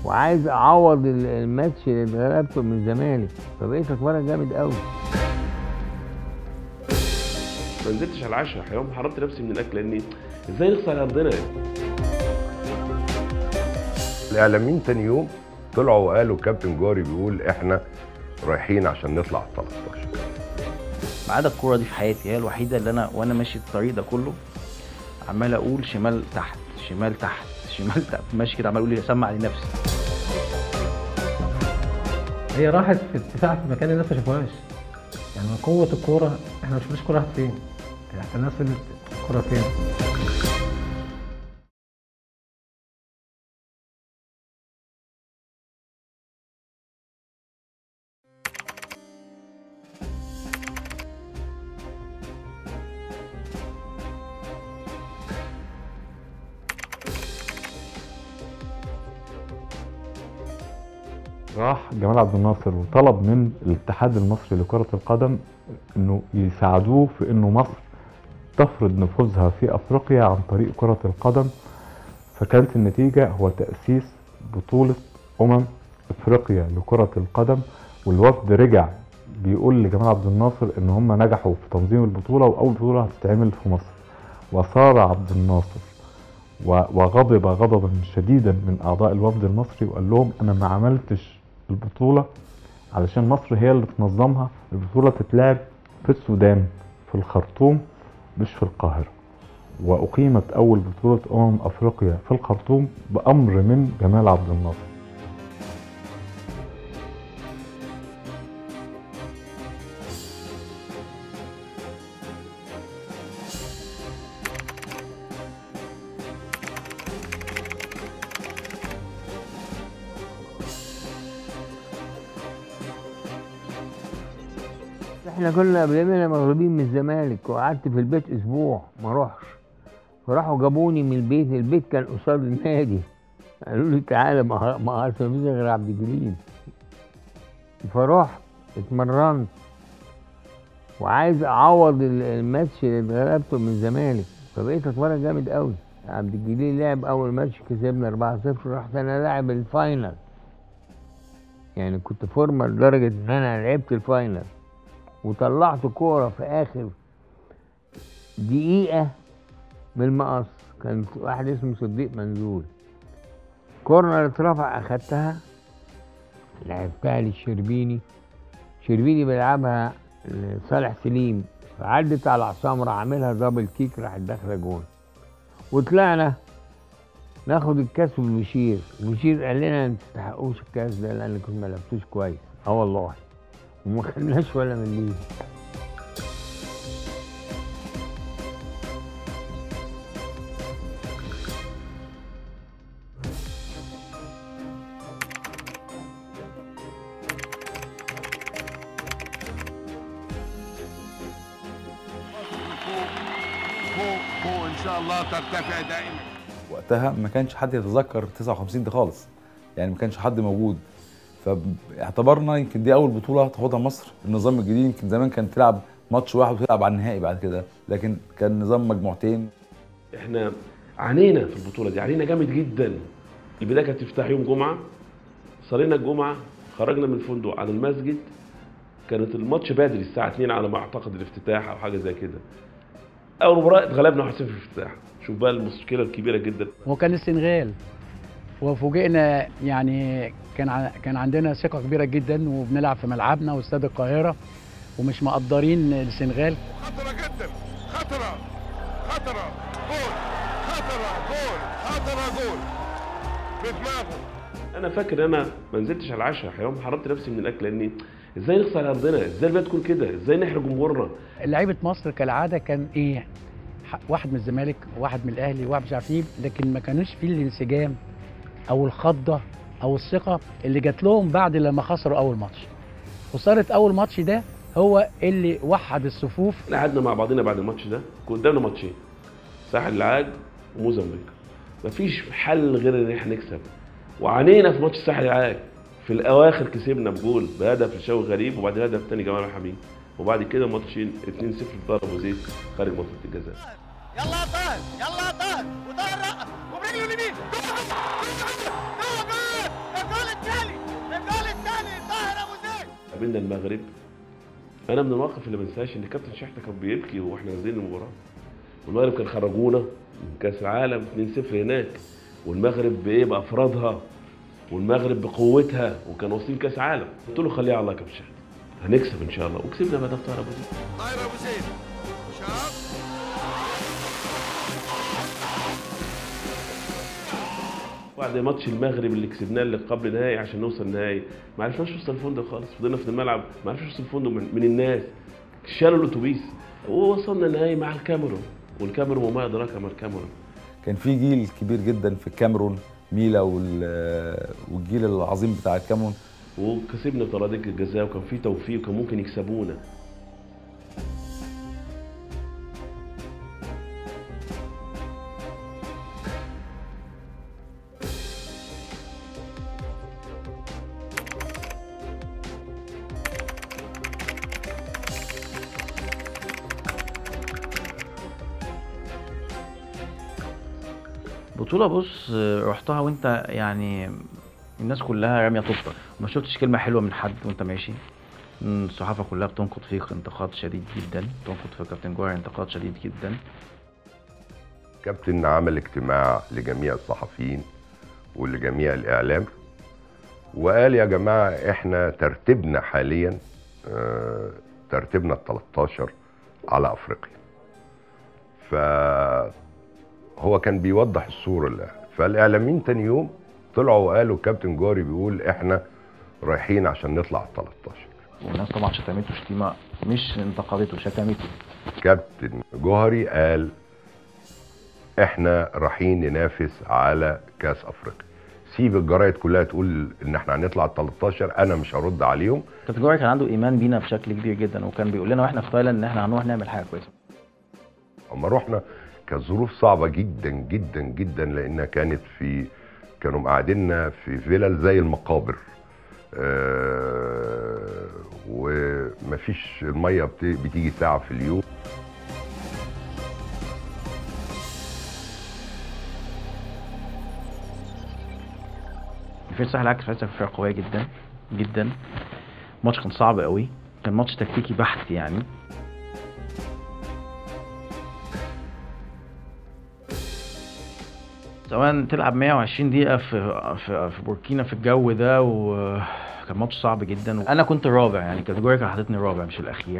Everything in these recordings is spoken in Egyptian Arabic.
وعايز اعوض ال- الماتش اللي اتغلبته من الزمالك فبقيت اتمرن جامد قوي ما نزلتش على العشاء حرام حرمت نفسي من الاكل لاني ازاي نخسر على ارضنا الاعلاميين تاني يوم طلعوا وقالوا كابتن جاري بيقول احنا رايحين عشان نطلع 13 ما عدا الكوره دي في حياتي هي الوحيده اللي انا وانا ماشي الطريق ده كله عمال اقول شمال تحت شمال تحت شمال تحت ماشي كده عمال اقول اسمع لنفسي هي راحت في ارتفاع في مكان الناس ما شافوهاش يعني من قوة الكورة احنا ما شفناش الكورة راحت فين يعني حتى الناس فضلت الكورة فين راح جمال عبد الناصر وطلب من الاتحاد المصري لكرة القدم انه يساعدوه في انه مصر تفرض نفوذها في افريقيا عن طريق كرة القدم فكانت النتيجة هو تأسيس بطولة أمم أفريقيا لكرة القدم والوفد رجع بيقول لجمال عبد الناصر إن هم نجحوا في تنظيم البطولة وأول بطولة هتتعمل في مصر وصار عبد الناصر و- وغضب غضبا شديدا من أعضاء الوفد المصري وقال لهم أنا ما عملتش البطولة علشان مصر هي اللي تنظمها البطولة تتلعب في السودان في الخرطوم مش في القاهرة وأقيمت أول بطولة أمم أفريقيا في الخرطوم بأمر من جمال عبد الناصر احنا كنا قبل ما مغلوبين من الزمالك وقعدت في البيت اسبوع ما اروحش فراحوا جابوني من البيت البيت كان قصاد النادي قالوا لي تعالى ما ما عرفت مفيش غير عبد الجليل فرحت اتمرنت وعايز اعوض ال- الماتش اللي اتغلبته من الزمالك فبقيت اتمرن جامد قوي عبد الجليل لعب اول ماتش كسبنا 4-0 رحت انا لاعب الفاينل يعني كنت فورمه لدرجه ان انا لعبت الفاينل وطلعت كوره في اخر دقيقه بالمقص كان واحد اسمه صديق منزول كورنر اترفع اخدتها لعبتها للشربيني شربيني بيلعبها لصالح سليم فعدت على عصام راح عاملها دبل كيك راحت داخله جون وطلعنا ناخد الكاس والبشير البشير قال لنا ما تستحقوش الكاس ده لانكم ما لعبتوش كويس اه والله وما خدناش ولا مليم فوق فوق ان شاء الله ترتفع دائما وقتها ما كانش حد يتذكر 59 دي خالص يعني ما كانش حد موجود فاعتبرنا يمكن دي اول بطوله تاخدها مصر النظام الجديد يمكن زمان كانت تلعب ماتش واحد وتلعب على النهائي بعد كده لكن كان نظام مجموعتين احنا عانينا في البطوله دي عانينا جامد جدا البدايه كانت تفتح يوم جمعه صلينا الجمعه خرجنا من الفندق على المسجد كانت الماتش بدري الساعه 2 على ما اعتقد الافتتاح او حاجه زي كده اول مباراه اتغلبنا 1-0 في الافتتاح شوف بقى المشكله الكبيره جدا وكان السنغال وفوجئنا يعني كان ع- كان عندنا ثقه كبيره جدا وبنلعب في ملعبنا واستاد القاهره ومش مقدرين السنغال خطره جدا خطره خطره جول خطره جول خطره جول بدماغه انا فاكر انا ما نزلتش على العشاء حرام حرمت نفسي من الاكل لاني ازاي نخسر على ارضنا ازاي البلد تكون كده ازاي نحرق جمهورنا لعيبه مصر كالعاده كان ايه ح- واحد من الزمالك وواحد من الاهلي وواحد مش عارف ايه لكن ما كانوش فيه الانسجام او الخضه او الثقه اللي جات لهم بعد لما خسروا اول ماتش خساره اول ماتش ده هو اللي وحد الصفوف احنا قعدنا مع بعضنا بعد الماتش ده كان قدامنا ماتشين ساحل العاج وموزمبيق مفيش حل غير ان احنا نكسب وعانينا في ماتش ساحل العاج في الاواخر كسبنا بجول بهدف لشوقي غريب وبعدين هدف تاني جمال حميد وبعد كده ماتشين 2-0 ضرب ابو زيد خارج منطقه الجزاء يلا يا طاهر يلا يا طاهر وطاهر رقص وبرجله اليمين جول جول جول الجول الثاني الجول الثاني طاهر ابو زيد قابلنا المغرب انا من المواقف اللي ما انساهاش ان كابتن شحته كان بيبكي واحنا نازلين المباراه والمغرب كان خرجونا من كاس العالم 2-0 هناك والمغرب بايه بافرادها والمغرب بقوتها وكان واصلين كاس عالم قلت له خليها على الله يا كابتن شحته هنكسب ان شاء الله وكسبنا بعد طاهر ابو زيد طاهر ابو زيد شاف بعد ماتش المغرب اللي كسبناه اللي قبل نهائي عشان نوصل النهائي ما عرفناش نوصل الفندق خالص فضلنا في الملعب ما عرفناش نوصل الفندق من, من الناس شالوا الاتوبيس ووصلنا النهائي مع الكاميرون والكاميرون وما ادراك ما الكاميرون كان في جيل كبير جدا في الكاميرون ميلا وال- والجيل العظيم بتاع الكاميرون وكسبنا طرادق الجزاء وكان في توفيق وكان ممكن يكسبونا بطولة بص رحتها وانت يعني الناس كلها رامية طوبة ما شفتش كلمة حلوة من حد وانت ماشي مم، الصحافة كلها بتنقد فيك انتقاد شديد جدا بتنقد في كابتن جوهر انتقاد شديد جدا كابتن عمل اجتماع لجميع الصحفيين ولجميع الاعلام وقال يا جماعه احنا ترتيبنا حاليا آه، ترتيبنا ال 13 على افريقيا فهو كان بيوضح الصوره اللي فالاعلاميين تاني يوم طلعوا وقالوا كابتن جوري بيقول احنا رايحين عشان نطلع ال 13 والناس طبعا شتمته شتيمة مش انتقدته شتمته كابتن جوهري قال احنا رايحين ننافس على كاس افريقيا سيب الجرايد كلها تقول ان احنا هنطلع ال 13 انا مش هرد عليهم كابتن جوهر كان عنده ايمان بينا بشكل كبير جدا وكان بيقول لنا واحنا في تايلاند ان احنا هنروح نعمل حاجة كويسة اما رحنا كانت ظروف صعبه جدا جدا جدا لانها كانت في كانوا مقعديننا في فيلل زي المقابر آه ومفيش الميه بت- بتيجي ساعه في اليوم فريق ساحل العكس فريق فرقة قوية جدا جدا الماتش كان صعب قوي كان ماتش تكتيكي بحت يعني سواء تلعب 120 دقيقة في في في بوركينا في الجو ده وكان ماتش صعب جدا انا كنت الرابع يعني كاتيجوري كان حاططني الرابع مش الاخير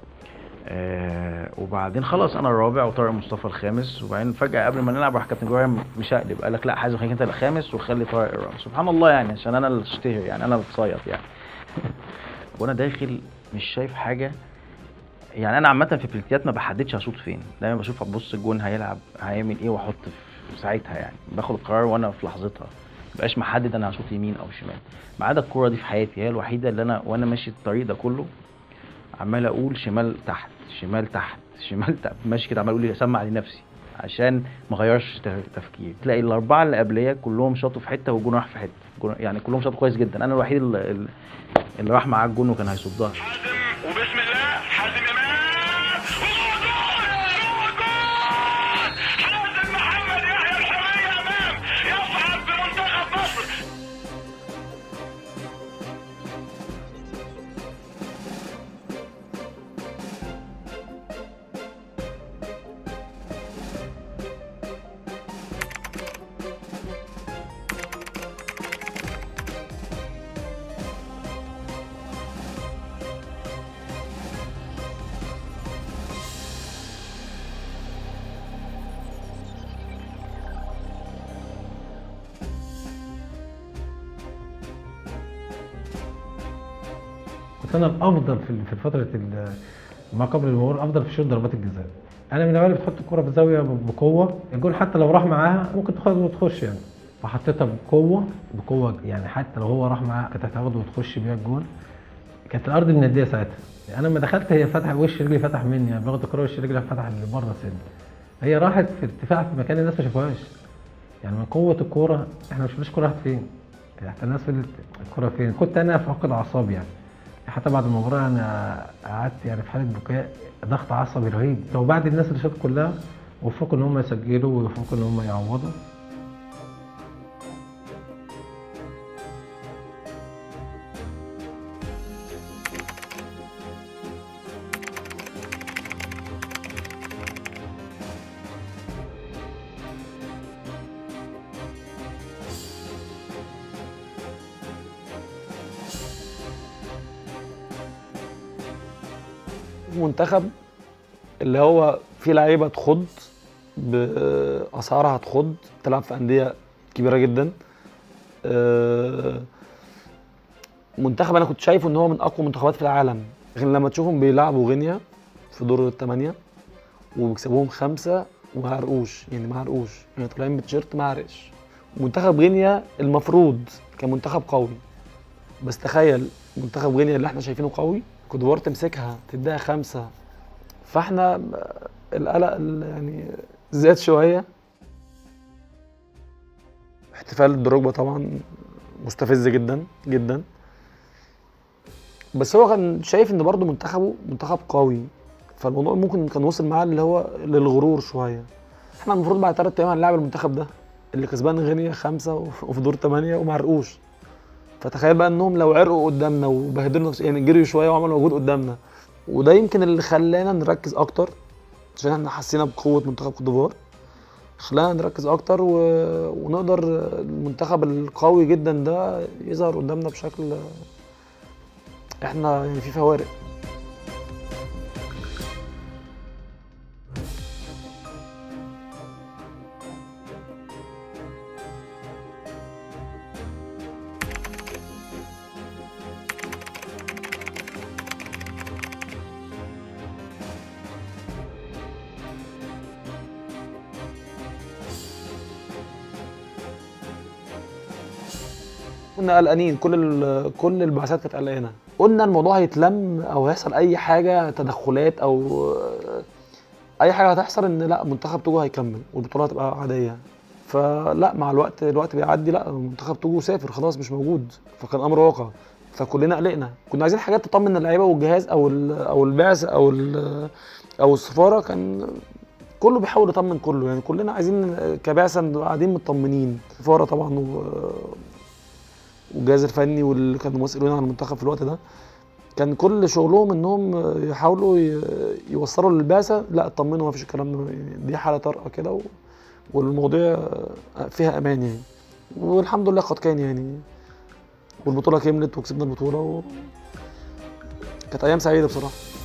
آه وبعدين خلاص انا الرابع وطارق مصطفى الخامس وبعدين فجاه قبل ما نلعب راح كابتن جوهر مش هقلب قال لك لا حازم خليك انت الخامس وخلي طارق الرابع سبحان الله يعني عشان انا اللي اشتهر يعني انا اللي اتصيط يعني وانا داخل مش شايف حاجه يعني انا عامه في البلانتيات ما بحددش هشوط فين دايما بشوف ابص الجون هيلعب هيعمل ايه واحط في ساعتها يعني باخد القرار وانا في لحظتها مبقاش محدد انا هشوط يمين او شمال ما عدا الكوره دي في حياتي هي الوحيده اللي انا وانا ماشي الطريق ده كله عمال اقول شمال تحت شمال تحت شمال تحت ماشي كده عمال اقول اسمع لنفسي عشان ما اغيرش تف- تفكيري تلاقي الاربعه اللي قبليه كلهم شاطوا في حته والجون راح في حته الجون- يعني كلهم شاطوا كويس جدا انا الوحيد اللي, اللي راح معاه الجون وكان هيصدها وبسم الله حازم امام وجول جول جول حازم محمد يحيى الحريه امام يصعد بمنتخب مصر كنت انا الافضل في في فتره ال- ما قبل المرور افضل في شوط ضربات الجزاء انا من الاوائل بتحط الكره في الزاويه ب- بقوه الجول حتى لو راح معاها ممكن تاخد وتخش يعني فحطيتها بقوه بقوه يعني حتى لو هو راح معاها كانت هتاخد وتخش بيها الجول كانت الارض منديه ساعتها انا لما دخلت هي فتح وش رجلي فتح مني يعني باخد الكره وش رجلي فتح لبره سن هي راحت في ارتفاع في مكان الناس ما شافوهاش يعني من قوه الكوره احنا ما شفناش الكوره راحت فين يعني حتى الناس قالت الكوره فين كنت انا فاقد اعصابي يعني حتى بعد المباراه انا قعدت يعني في حاله بكاء ضغط عصبي رهيب وبعد الناس اللي شافت كلها وفقوا ان هم يسجلوا ويوفقوا ان هم يعوضوا منتخب اللي هو فيه لعيبه تخض باسعارها تخض تلعب في انديه كبيره جدا آه، منتخب انا كنت شايفه ان هو من اقوى المنتخبات في العالم لكن لما تشوفهم بيلعبوا غينيا في دور الثمانيه وبيكسبوهم خمسه وما عرقوش يعني ما عرقوش يعني طالعين بتيشيرت ما عرقش منتخب غينيا المفروض كان منتخب قوي بس تخيل منتخب غينيا اللي احنا شايفينه قوي كودوار تمسكها تديها خمسه فاحنا القلق ال- يعني زاد شويه احتفال دروجبا طبعا مستفز جدا جدا بس هو كان شايف ان برضه منتخبه منتخب قوي فالموضوع ممكن كان وصل معاه اللي هو للغرور شويه احنا المفروض بعد ثلاث ايام هنلاعب المنتخب ده اللي كسبان غينيا خمسه وف- وفي دور ثمانيه وما عرقوش فتخيل بقى انهم لو عرقوا قدامنا وبهدلوا نفس- يعني جريوا شويه وعملوا مجهود قدامنا وده يمكن اللي خلانا نركز اكتر عشان احنا حسينا بقوه منتخب كوت ديفوار خلانا نركز اكتر و... ونقدر المنتخب القوي جدا ده يظهر قدامنا بشكل احنا يعني في فوارق كنا قلقانين كل ال- كل البعثات كانت قلقانه قلنا الموضوع هيتلم او هيحصل اي حاجه تدخلات او اي حاجه هتحصل ان لا منتخب توجو هيكمل والبطوله هتبقى عاديه فلا مع الوقت الوقت بيعدي لا منتخب توجو سافر خلاص مش موجود فكان امر واقع فكلنا قلقنا كنا عايزين حاجات تطمن اللعيبه والجهاز او ال- او البعثه او ال- او السفاره كان كله بيحاول يطمن كله يعني كلنا عايزين كبعثه نبقى قاعدين مطمنين السفاره طبعا و والجهاز الفني واللي كانوا مسؤولين عن المنتخب في الوقت ده كان كل شغلهم انهم يحاولوا ي- يوصلوا للبعثه لا اطمنوا ما فيش الكلام ده يعني دي حاله طارئه كده و- والمواضيع فيها امان يعني والحمد لله قد كان يعني والبطوله كملت وكسبنا البطوله و... كانت ايام سعيده بصراحه